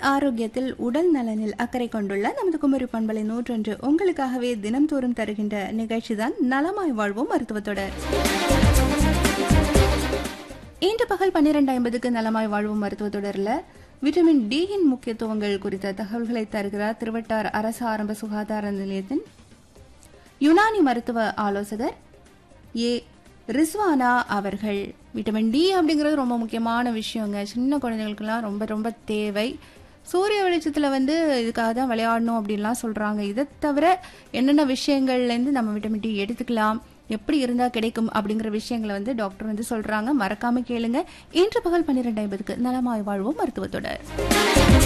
ஆரோக்கியத்தில் உடல் நலனில் அக்கறை கொண்டுள்ள நமது குமரி பண்பலை நூற்றொன்று உங்களுக்காகவே தினம்தோறும் தருகின்ற நிகழ்ச்சிதான் நலமாய் வாழ்வோம் மருத்துவத்தொடர் இன்று பகல் பன்னிரண்டு ஐம்பதுக்கு நலமாய் வாழ்வோம் மருத்துவ தொடரில் விட்டமின் டியின் முக்கியத்துவங்கள் குறித்த தகவல்களை தருகிறார் திருவட்டார் அரசு ஆரம்ப சுகாதார நிலையத்தின் யுனானி மருத்துவ ஆலோசகர் ஏ ரிஸ்வானா அவர்கள் விட்டமின் டி அப்படிங்கிறது ரொம்ப முக்கியமான விஷயங்க சின்ன குழந்தைகளுக்கெல்லாம் ரொம்ப ரொம்ப தேவை சூரிய வெளிச்சத்தில் வந்து இதுக்காக தான் விளையாடணும் அப்படின்லாம் சொல்கிறாங்க இதை தவிர என்னென்ன விஷயங்கள்லேருந்து நம்ம விட்டமின் டி எடுத்துக்கலாம் எப்படி இருந்தால் கிடைக்கும் அப்படிங்கிற விஷயங்களை வந்து டாக்டர் வந்து சொல்கிறாங்க மறக்காம கேளுங்க இன்று பகல் பன்னிரெண்டு ஐம்பதுக்கு நலமாய் வாழ்வோம் மருத்துவத்தொடர்